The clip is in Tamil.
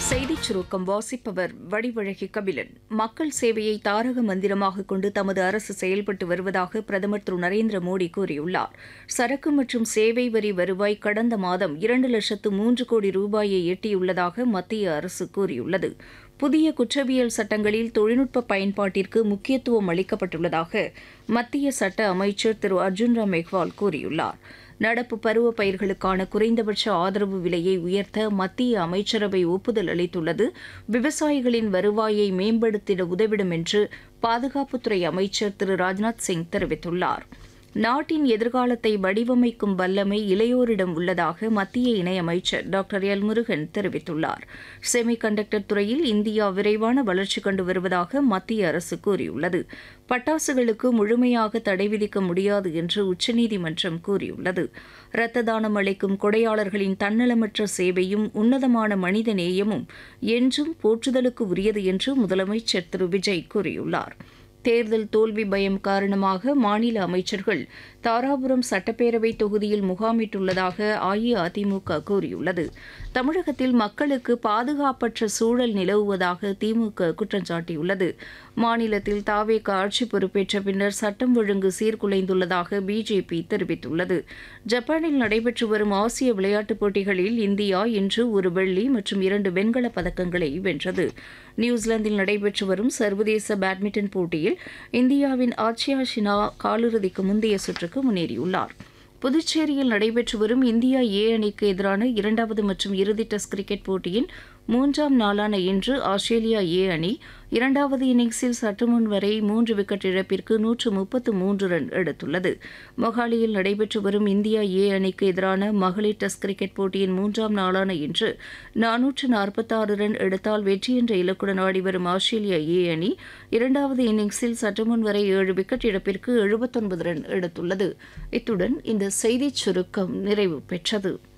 செய்திச் சுருக்கம் வாசிப்பவர் வடிவழகி கபிலன் மக்கள் சேவையை தாரக மந்திரமாக கொண்டு தமது அரசு செயல்பட்டு வருவதாக பிரதமர் திரு நரேந்திர மோடி கூறியுள்ளார் சரக்கு மற்றும் சேவை வரி வருவாய் கடந்த மாதம் இரண்டு லட்சத்து மூன்று கோடி ரூபாயை எட்டியுள்ளதாக மத்திய அரசு கூறியுள்ளது புதிய குற்றவியல் சட்டங்களில் தொழில்நுட்ப பயன்பாட்டிற்கு முக்கியத்துவம் அளிக்கப்பட்டுள்ளதாக மத்திய சட்ட அமைச்சர் திரு அர்ஜுன் ராம் மெஹ்வால் கூறியுள்ளார் நடப்பு பருவ பயிர்களுக்கான குறைந்தபட்ச ஆதரவு விலையை உயர்த்த மத்திய அமைச்சரவை ஒப்புதல் அளித்துள்ளது விவசாயிகளின் வருவாயை மேம்படுத்திட உதவிடும் என்று பாதுகாப்புத்துறை அமைச்சர் திரு ராஜ்நாத் சிங் தெரிவித்துள்ளார் நாட்டின் எதிர்காலத்தை வடிவமைக்கும் வல்லமை இளையோரிடம் உள்ளதாக மத்திய இணையமைச்சர் டாக்டர் எல் முருகன் தெரிவித்துள்ளார் செமி கண்டக்டர் துறையில் இந்தியா விரைவான வளர்ச்சி கண்டு வருவதாக மத்திய அரசு கூறியுள்ளது பட்டாசுகளுக்கு முழுமையாக தடை விதிக்க முடியாது என்று உச்சநீதிமன்றம் கூறியுள்ளது இரத்த தானம் அளிக்கும் கொடையாளர்களின் தன்னலமற்ற சேவையும் உன்னதமான மனித நேயமும் என்றும் போற்றுதலுக்கு உரியது என்று முதலமைச்சர் திரு விஜய் கூறியுள்ளார் தேர்தல் தோல்வி பயம் காரணமாக மாநில அமைச்சர்கள் தாராபுரம் சட்டப்பேரவை தொகுதியில் முகாமிட்டுள்ளதாக அஇஅதிமுக கூறியுள்ளது தமிழகத்தில் மக்களுக்கு பாதுகாப்பற்ற சூழல் நிலவுவதாக திமுக குற்றம் சாட்டியுள்ளது மாநிலத்தில் தாவேக ஆட்சி பொறுப்பேற்ற பின்னர் சட்டம் ஒழுங்கு சீர்குலைந்துள்ளதாக பிஜேபி தெரிவித்துள்ளது ஜப்பானில் நடைபெற்று வரும் ஆசிய விளையாட்டுப் போட்டிகளில் இந்தியா இன்று ஒரு வெள்ளி மற்றும் இரண்டு வெண்கலப் பதக்கங்களை வென்றது நியூசிலாந்தில் நடைபெற்று வரும் சர்வதேச பேட்மிண்டன் போட்டியில் இந்தியாவின் ஆச்சியா ஷினா காலிறுதிக்கு முந்தைய சுற்றுக்கு முன்னேறியுள்ளார் புதுச்சேரியில் நடைபெற்று வரும் இந்தியா ஏ அணிக்கு எதிரான இரண்டாவது மற்றும் இறுதி டெஸ்ட் கிரிக்கெட் போட்டியின் மூன்றாம் நாளான இன்று ஆஸ்திரேலியா ஏ அணி இரண்டாவது இன்னிங்ஸில் சற்றுமுன் வரை மூன்று விக்கெட் இழப்பிற்கு நூற்று முப்பத்து மூன்று ரன் எடுத்துள்ளது மொஹாலியில் நடைபெற்று வரும் இந்தியா ஏ அணிக்கு எதிரான மகளிர் டெஸ்ட் கிரிக்கெட் போட்டியின் மூன்றாம் நாளான இன்று நானூற்று நாற்பத்தாறு ரன் எடுத்தால் வெற்றி என்ற இலக்குடன் ஆடிவரும் ஆஸ்திரேலியா ஏ அணி இரண்டாவது இன்னிங்ஸில் சற்றுமுன் வரை ஏழு விக்கெட் இழப்பிற்கு எழுபத்தொன்பது ரன் எடுத்துள்ளது இத்துடன் இந்த செய்திச் சுருக்கம் நிறைவு பெற்றது